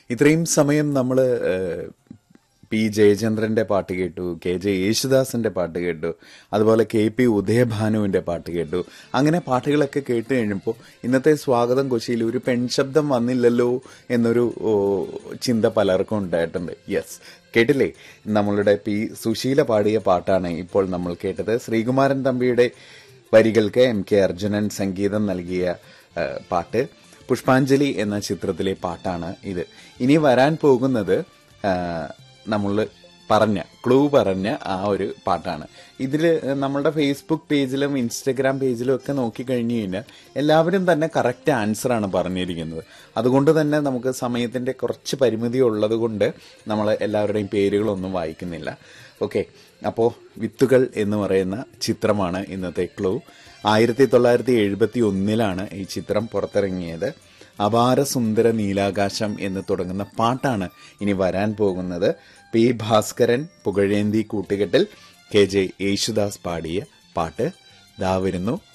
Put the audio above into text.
ഇത്രയും സമയം നമ്മൾ പി ജയചന്ദ്രന്റെ പാട്ട് കേട്ടു കെ ജെ യേശുദാസിന്റെ പാട്ട് കേട്ടു അതുപോലെ കെ പി ഉദയഭാനുവിന്റെ പാട്ട് കേട്ടു അങ്ങനെ പാട്ടുകളൊക്കെ കേട്ട് കഴിഞ്ഞപ്പോൾ ഇന്നത്തെ സ്വാഗതം കൊച്ചിയിൽ ഒരു പെൺശബ്ദം വന്നില്ലല്ലോ എന്നൊരു ഓ, ചിന്ത പലർക്കും ഉണ്ടായിട്ടുണ്ട് യെസ് കേട്ടില്ലേ നമ്മളുടെ പി സുശീല പാടിയ പാട്ടാണ് ഇപ്പോൾ നമ്മൾ കേട്ടത് ശ്രീകുമാരൻ തമ്പിയുടെ വരികൾക്ക് എം കെ അർജുനൻ സംഗീതം നൽകിയ ആ, പാട്ട് പുഷ്പാഞ്ജലി എന്ന ചിത്രത്തിലെ പാട്ടാണ് ഇത് ഇനി വരാൻ പോകുന്നത് നമ്മൾ പറഞ്ഞ ക്ലൂ പറഞ്ഞ ആ ഒരു പാട്ടാണ് ഇതിൽ നമ്മളുടെ ഫേസ്ബുക്ക് പേജിലും ഇൻസ്റ്റഗ്രാം പേജിലും ഒക്കെ നോക്കിക്കഴിഞ്ഞു കഴിഞ്ഞാൽ എല്ലാവരും തന്നെ കറക്റ്റ് ആൻസറാണ് പറഞ്ഞിരിക്കുന്നത് അതുകൊണ്ട് തന്നെ നമുക്ക് സമയത്തിൻ്റെ കുറച്ച് പരിമിതി ഉള്ളത് കൊണ്ട് നമ്മൾ എല്ലാവരുടെയും പേരുകളൊന്നും വായിക്കുന്നില്ല ഓക്കെ അപ്പോൾ വിത്തുകൾ എന്ന് പറയുന്ന ചിത്രമാണ് ഇന്നത്തെ ക്ലൂ ആയിരത്തി തൊള്ളായിരത്തി എഴുപത്തി ഒന്നിലാണ് ഈ ചിത്രം പുറത്തിറങ്ങിയത് അപാര സുന്ദര നീലാകാശം എന്ന് തുടങ്ങുന്ന പാട്ടാണ് ഇനി വരാൻ പോകുന്നത് പി ഭാസ്കരൻ പുകഴേന്തി കൂട്ടുകെട്ടിൽ കെ ജെ യേശുദാസ് പാടിയ പാട്ട് ദാ വരുന്നു